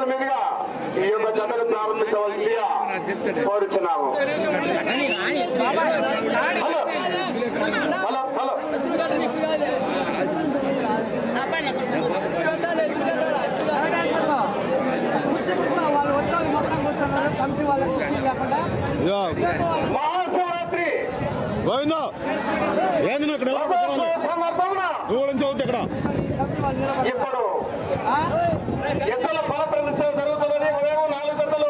వేదికల మీదుగా ఈ యొక్క జతను ప్రారంభించవలసిందిగా కోరుచున్నాము హలో హలో హలో వాళ్ళు వచ్చారు మొత్తం కూర్చున్నారు కమిటీ వాళ్ళకి కుర్చీ లేకుండా మహాశివరాత్రి గోవింద ఏంది నువ్వు ఇక్కడ రథోత్సవ సందర్భమున నువ్వు నుంచి చదువుతా ఇక్కడ కమిటీ వాళ్ళు నిలబడి ఇప్పుడు ఎద్దుల ఫల ప్రదర్శన జరుగుతున్నది ఉదయం నాలుగు గంటలు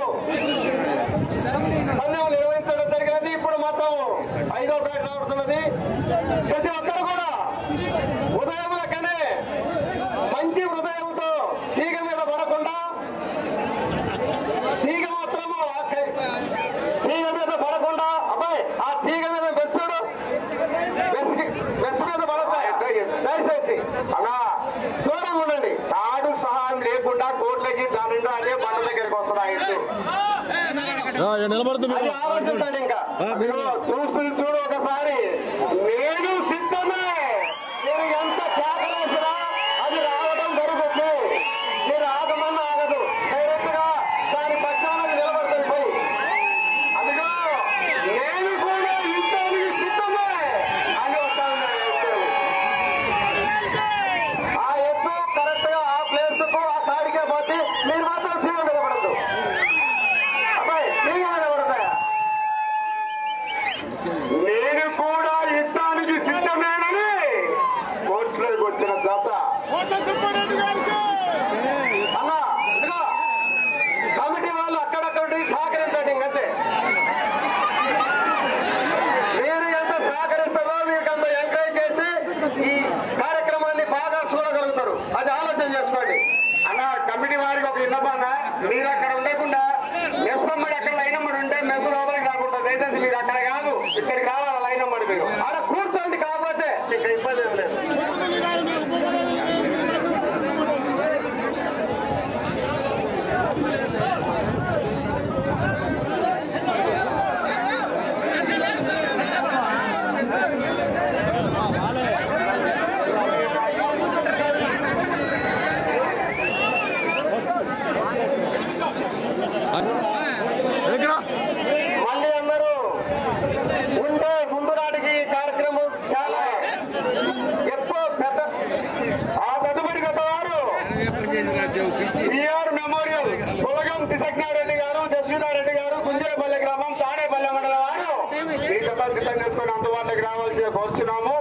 పందెం నిర్వహించడం జరిగినది ఇప్పుడు మాత్రం ఐదో తారీఖు రాబడుతున్నది ప్రతి ఒక్కరు కూడా ఉదయం లెక్కనే మంచి హృదయంతో తీగ మీద పడకుండా తీగ మాత్రము ఆ కై- తీగ మీద పడకుండా అబ్బాయి ఆ తీగ మీద బెస్సుడు బెస్సు బెస్సు మీద పడతాయి దయచేసి అలా దూరంగా ఉండండి తాడు సహాయం లేకుండా కోట్లకి దాని నిండా అదే బండ దగ్గరికి వస్తున్నాయి ఎద్దు ఆ, ఇక్కడ నిలబడుతుంది అది ఆలోచించండి ఇంకా అదిగో చూస్తుంది చూడు ఒకసారి నేను సిద్ధమే మీరు ఎంత కేకలేసినా అది రావడం జరుగుతుంది మీరు ఆగమన్నా ఆగదు డైరెక్ట్ గా దాని పక్షాన అది నిలబడతాయి పోయి అదిగో నేను కూడా యుద్ధానికి సిద్ధమే అని వస్తా ఉన్నాడు ఎద్దు. ఆ ఎత్తు కరెక్ట్ గా ఆ ప్లేస్ కు ఆ తాడికే పోతే మీరు మాత్రం తీగ నిలబడద్దు అబ్బాయి తీగ నిలబడతాయా నేను కూడా యుద్ధానికి సిద్ధమేనని కోర్టులోకి వచ్చిన జత అన్నా ఇదిగో కమిటీ వాళ్ళు అక్కడక్కడ సహకరించండి ఇంకంతే మీరు ఎంత సహకరిస్తారో మీకు అంత ఎంకరేజ్ చేసి ఈ కార్యక్రమాన్ని బాగా చూడగలుగుతారు అది ఆలోచన చేసుకోండి అన్న కమిటీ వారికి ఒక ఇన్నపన్న మీరు అక్కడ ఉండకుండా మెస్సమ్మడి అక్కడ లైన్ అమ్మడి ఉంటే మెస్ లోపలికి రాకుండా దయచేసి మీరు అక్కడ కాదు ఇక్కడికి రావాలి లైన్ అమ్మడి మీరు అక్కడ కూర్చోండి కాకపోతే ఇంకా ఇబ్బంది ఏం లేదు ఎక్కడా మళ్ళీ అందరూ ఉంటే ముందు నాటికి ఈ కార్యక్రమం చాలా ఎక్కువ పెద్ద ఆ పెద్దపడి గత వారు బిఆర్ మెమోరియల్ కులగం కిసజ్ఞారెడ్డి గారు జస్వితారెడ్డి గారు గుంజరపల్లి గ్రామం తాడేపల్లి మండలం వారు ఈ కథ సిద్ధం చేసుకుని అందుబాటులోకి రావాల్సి కోరుచున్నాము